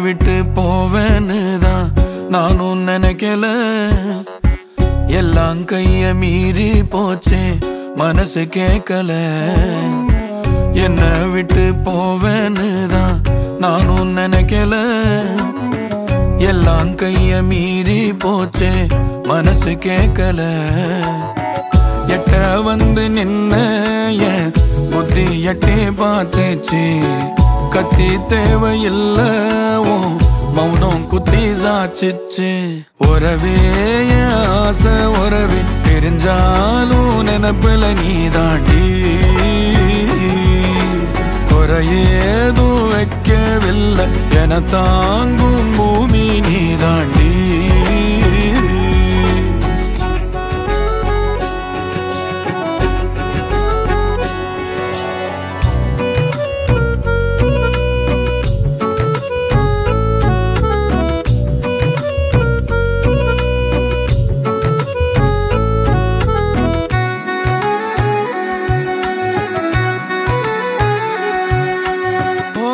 விட்டு போவேன்னு தான் நானும் நினைக்கல எல்லாம் கைய மீறி போச்சே மனசு கேட்கல என்ன விட்டு போவேன்னு தான் நானும் நினைக்கல எல்லாம் கைய மீறி போச்சே மனசு கேட்கல எட்ட வந்து நின்ன என் புத்தி எட்டே பார்த்துச்சு கத்தி தேவையில்ல உன் மௌனம் குத்தி சாச்சிச்சு உறவே என் ஆசை உறவே தெரிஞ்சாலும் நினப்பில நீ தாண்டி குறையேதும் வைக்கவில்லை என தாங்கும் பூமி நீ தாண்டி ஓ,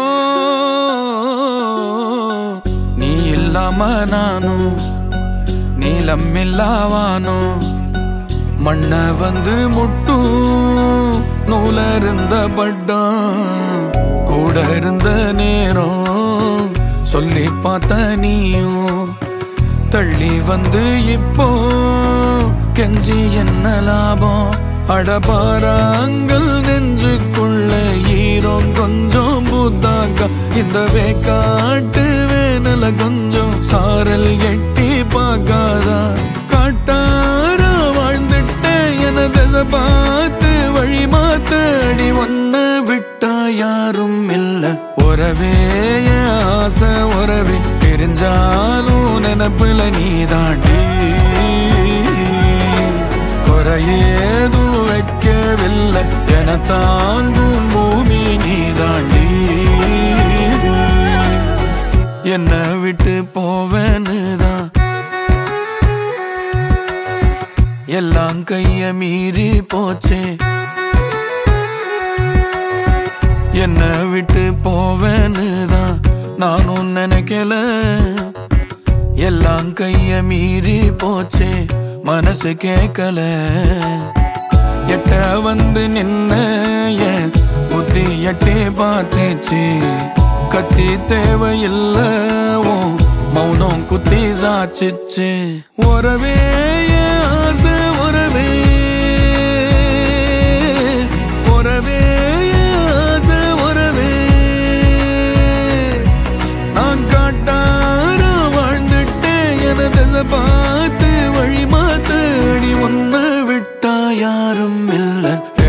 நீ இல்லாம நானும் நீளம் இல்லாவானோ மண்ண வந்து முட்டும் நூல இருந்த பட்டம் கூட இருந்த நேரம் சொல்லி பார்த்த நீயும் தள்ளி வந்து இப்போ கெஞ்சி என்ன லாபம் அடபாராங்கள் நெஞ்சுக்குள்ள ஈரம் கொஞ்சம் பூத்தாக்கா இந்த வேக்காட்டு வேனல கொஞ்சம் சாரல் எட்டி பார்க்காதா காட்டார வாழ்ந்துட்ட என திசை பார்த்து வழி மாத்த அடி ஒன்ன விட்டா யாரும் இல்ல உறவே என் ஆசை உறவே தெரிஞ்சாலும் நினப்புல நீ தாண்டி குறையேதும் வைக்கவில்லை என தாங்கும் பூமி நீ தாண்டி என்ன விட்டு போவேன்னு தான் எல்லாம் கைய மீறி போச்சே என்ன விட்டு போவேன்னு தான் நானும் நினைக்கல எல்லாம் கைய மீறி போச்சே மனசு கேட்கல எட்ட வந்து நின்ன என் புத்தி எட்டே பார்த்துச்சு கத்தி தேவையில்ல உன் மௌனம் குத்தி சாச்சிச்சு உறவே என் ஆசை உறவே உறவே என் ஆசை உறவே நான் காட்டார வாழ்ந்துட்டேன் என திசை பார்த்து வழி மாத்த அடி ஒன்ன விட்டா யாரும் இல்ல